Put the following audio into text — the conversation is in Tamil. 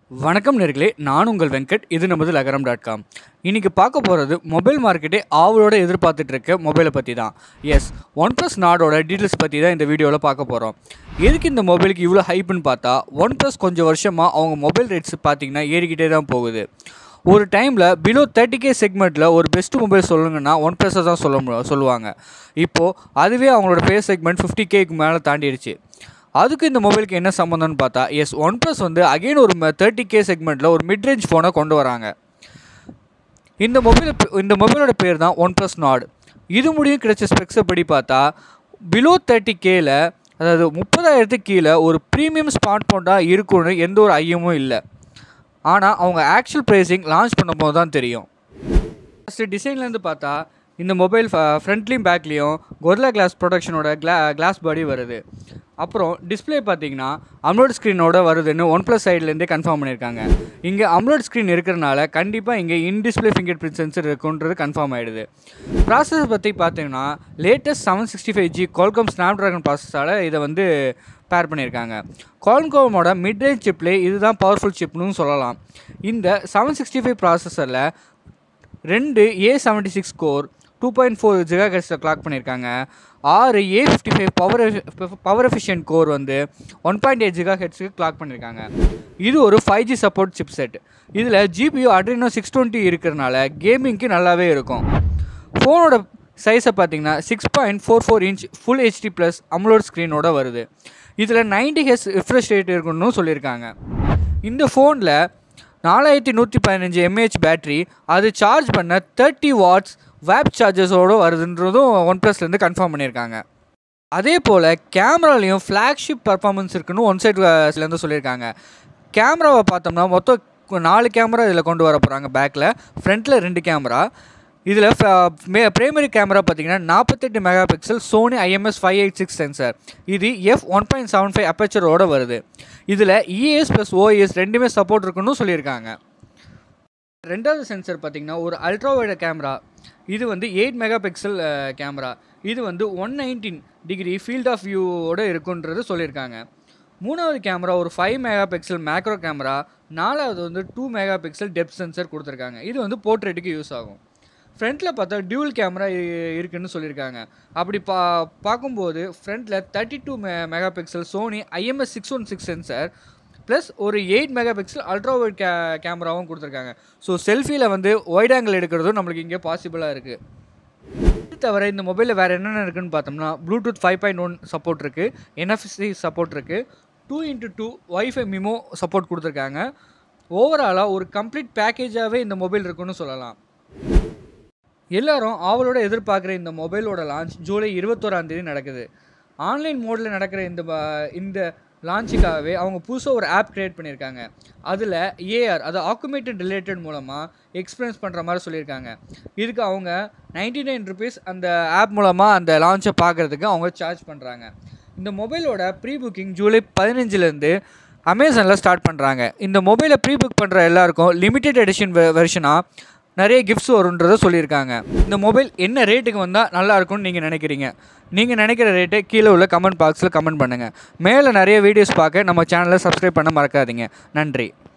வணக்கம் நேர்களே நான் உங்கள் வெங்கட் இது நமது லகரம் டாட் காம் இன்றைக்கி பார்க்க போகிறது மொபைல் மார்க்கெட்டே ஆவலோட எதிர்பார்த்துட்டு இருக்க மொபைலை பற்றி தான் எஸ் ஒன் ப்ளஸ் நாடோட டீட்டெயில்ஸ் பற்றி தான் இந்த வீடியோவில் பார்க்க போகிறோம் எதுக்கு இந்த மொபைலுக்கு இவ்வளோ ஹைப்புன்னு பார்த்தா ஒன் ப்ளஸ் கொஞ்சம் வருஷமாக அவங்க மொபைல் ரேட்ஸ் பார்த்தீங்கன்னா ஏறிக்கிட்டே தான் போகுது ஒரு டைமில் பிலோ தேர்ட்டி கே செக்மெண்ட்டில் ஒரு பெஸ்ட் மொபைல் சொல்லுங்கன்னா ஒன் ப்ளஸை தான் சொல்ல மு- சொல்லுவாங்க இப்போது அதுவே அவங்களோட பேஸ் செக்மெண்ட் ஃபிஃப்டி கேக்கு மேலே தாண்டிடுச்சு அதுக்கு இந்த மொபைலுக்கு என்ன சம்மந்தம்னு பார்த்தா எஸ் ஒன் ப்ளஸ் வந்து அகைன் ஒரு தேர்ட்டி கே செக்மெண்ட்டில் ஒரு மிட்ரேஞ்ச் ஃபோனை கொண்டு வராங்க இந்த மொபைல் இந்த மொபைலோட பேர் தான் ஒன் ப்ளஸ் நாட் இது முடியும் கிடைச்ச ஸ்பெக்ஸை படி பார்த்தா பிலோ தேர்ட்டி கேல அதாவது முப்பதாயிரத்துக்கு கீழே ஒரு ப்ரீமியம் ஸ்மார்ட் ஃபோன் தான் இருக்கும்னு எந்த ஒரு ஐயமும் இல்லை ஆனால் அவங்க ஆக்சுவல் ப்ரைஸிங் லான்ச் பண்ணும்போது தான் தெரியும் ஃபஸ்ட்டு டிசைன்லேருந்து பார்த்தா இந்த மொபைல் ஃப்ரண்ட்லேயும் பேக்லேயும் கொர்லா கிளாஸ் ப்ரொடக்ஷனோட கிளா கிளாஸ் பாடி வருது அப்புறம் டிஸ்ப்ளே பார்த்தீங்கன்னா அம்லோட் ஸ்க்ரீனோட வருதுன்னு ஒன் ப்ளஸ் சைட்லேருந்தே கன்ஃபார்ம் பண்ணியிருக்காங்க இங்கே அம்லோட் ஸ்க்ரீன் இருக்கிறனால கண்டிப்பாக இங்கே in display fingerprint sensor இருக்குன்றது கன்ஃபார்ம் ஆகிடுது ப்ராசஸர் பற்றி பார்த்தீங்கன்னா latest seven sixty five G Qualcomm Snapdragon ப்ராசஸால் இதை வந்து பேர் பண்ணியிருக்காங்க கோல்கோமோட மிட் ரேஞ்ச் சிப்லே இதுதான் பவர்ஃபுல் சிப்னு சொல்லலாம் இந்த செவன் சிக்ஸ்டி ஃபைவ் ப்ராசஸரில் ரெண்டு A seventy six core two point four ஜிகா ஹெட்ஸில் கிளாக் பண்ணியிருக்காங்க ஆறு A fifty five power power efficient core வந்து ஒன் பாயிண்ட் எயிட் ஜிகா ஹெட்ஸுக்கு கிளாக் பண்ணியிருக்காங்க இது ஒரு five G support chipset இதில் ஜிபியு அட்ரினோ சிக்ஸ் டுவெண்ட்டி இருக்கிறனால கேமிங்க்கு நல்லாவே இருக்கும் ஃபோனோட சைஸை பார்த்தீங்கன்னா six point four four inch full HD plus AMOLED ஸ்க்ரீனோட வருது இதில் 90 ஹெஸ் ரிஃப்ரெஷ் ரேட் இருக்குன்னு சொல்லியிருக்காங்க இந்த ஃபோனில் நாலாயிரத்தி நூற்றி பதினஞ்சு எம்ஏஹெச் பேட்டரி அது சார்ஜ் பண்ண தேர்ட்டி வாட்ஸ் வேப் சார்ஜஸோடு வருதுன்றதும் ஒன் ப்ளஸ்லேருந்து கன்ஃபார்ம் பண்ணியிருக்காங்க அதே போல் கேமராலையும் ஃப்ளாக்ஷிப் பர்ஃபார்மன்ஸ் இருக்குன்னு ஒன் சைட்லேருந்து சொல்லியிருக்காங்க கேமராவை பார்த்தோம்னா மொத்தம் நாலு கேமரா இதில் கொண்டு வர போகிறாங்க பேக்கில் ஃப்ரண்ட்டில் ரெண்டு கேமரா இதில் மே பிரைமரி கேமரா பார்த்தீங்கன்னா நாற்பத்தெட்டு megapixel Sony IMX five eight six sensor இது F one point seven five அப்பச்சரோட வருது இதில் இஎஸ் ப்ளஸ் ஓஎஸ் ரெண்டுமே சப்போர்ட் இருக்குன்னு சொல்லியிருக்காங்க ரெண்டாவது சென்சர் பார்த்தீங்கன்னா ஒரு அல்ட்ரா வைட கேமரா இது வந்து எயிட் மெகா பிக்சல் கேமரா இது வந்து one nineteen degree field of வியூவோட இருக்குன்றது சொல்லியிருக்காங்க மூணாவது கேமரா ஒரு five megapixel macro camera நாலாவது வந்து two megapixel depth sensor கொடுத்துருக்காங்க இது வந்து போர்ட்ரேட்டுக்கு யூஸ் ஆகும் ஃப்ரண்ட்டில் பார்த்தா டியூல் கேமரா இருக்குன்னு சொல்லியிருக்காங்க அப்படி பா பார்க்கும்போது ஃப்ரண்ட்டில் தேர்ட்டி டூ மெ megapixel Sony IMX six one six sensor plus ஒரு eight megapixel ultra wide கே கேமராவும் கொடுத்துருக்காங்க ஸோ செல்ஃபியில் வந்து ஒயிட் ஆங்கிள் எடுக்கிறதும் நம்மளுக்கு இங்கே பாசிபிளாக இருக்குது இது தவிர இந்த மொபைலில் வேறு என்னென்ன இருக்குன்னு பார்த்தோம்னா Bluetooth five point one support இருக்குது என்எஃப்சி சப்போர்ட் இருக்குது two into two wifi MIMO support கொடுத்துருக்காங்க ஓவராலாக ஒரு கம்ப்ளீட் பேக்கேஜாகவே இந்த மொபைல் இருக்குன்னு சொல்லலாம் எல்லாரும் ஆவலோட எதிர்பார்க்குற இந்த மொபைலோட லான்ச் ஜூலை இருபத்தோராம் தேதி நடக்குது ஆன்லைன் மோடில் நடக்கிற இந்த ப- இந்த லான்ச்சுக்காகவே அவங்க புதுசாக ஒரு ஆப் கிரியேட் பண்ணியிருக்காங்க அதில் ஏஆர் அது ஆக்குமேட்டட் ரிலேட்டட் மூலமாக எக்ஸ்பீரியன்ஸ் பண்ணுற மாதிரி சொல்லியிருக்காங்க இதுக்கு அவங்க நைன்டி நைன் ருபீஸ் அந்த ஆப் மூலமாக அந்த லான்ச்சை பார்க்குறதுக்கு அவங்க சார்ஜ் பண்ணுறாங்க இந்த மொபைலோட ப்ரீ புக்கிங் ஜூலை பதினஞ்சுலேருந்து அமேசானில் ஸ்டார்ட் பண்ணுறாங்க இந்த மொபைலை ப்ரீ புக் பண்ணுற எல்லாருக்கும் லிமிடெட் எடிஷன் வெர்ஷனாக நிறைய கிஃப்ட்ஸ் வரும்ன்றதை சொல்லியிருக்காங்க இந்த மொபைல் என்ன ரேட்டுக்கு வந்தால் நல்லா இருக்கும்னு நீங்கள் நினைக்கிறீங்க நீங்கள் நினைக்கிற ரேட்டை கீழே உள்ள கமெண்ட் பாக்ஸில் கமெண்ட் பண்ணுங்கள் மேலே நிறைய வீடியோஸ் பார்க்க நம்ம சேனலை சப்ஸ்கிரைப் பண்ண மறக்காதீங்க நன்றி